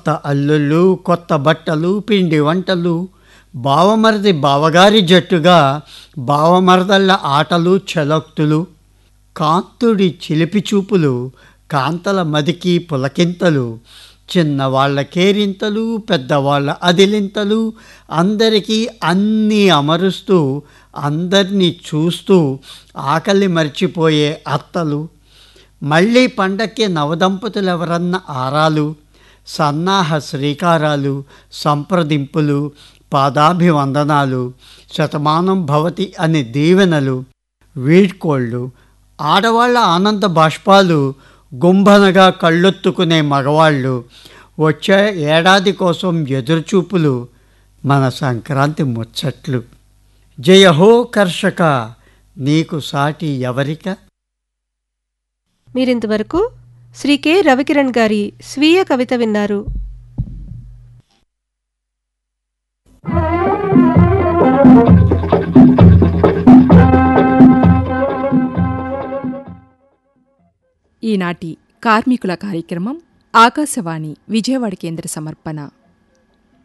కొత్త అల్లుళ్ళు కొత్త బట్టలు పిండి వంటలు బావమరిది బావగారి జట్టుగా బావమరదళ్ళ ఆటలు చలోక్తులు కాంతుడి చిలిపి చూపులు కాంతల మదికి పులకింతలు చిన్నవాళ్ల కేరింతలు పెద్దవాళ్ల అదిలింతలు అందరికీ అన్నీ అమరుస్తూ అందరినీ చూస్తూ ఆకలి మర్చిపోయే అత్తలు మళ్ళీ పండక్కి నవదంపతులు ఎవరన్న ఆరాలు సన్నాహ శ్రీకారాలు సంప్రదింపులు పాదాభివందనాలు శతమానం భవతి అని దీవెనలు వీడ్కోళ్ళు ఆడవాళ్ల ఆనంద బాష్పాలు గుంభనగా కళ్ళొత్తుకునే మగవాళ్ళు వచ్చే ఏడాది కోసం ఎదురుచూపులు మన సంక్రాంతి ముచ్చట్లు జయ హో కర్షక నీకు సాటి ఎవరిక మీరింతవరకు శ్రీ కె రవికిరణ్ గారి స్వీయ కవిత విన్నారు ఈనాటి కార్మికుల కార్యక్రమం ఆకాశవాణి విజయవాడ కేంద్ర సమర్పణ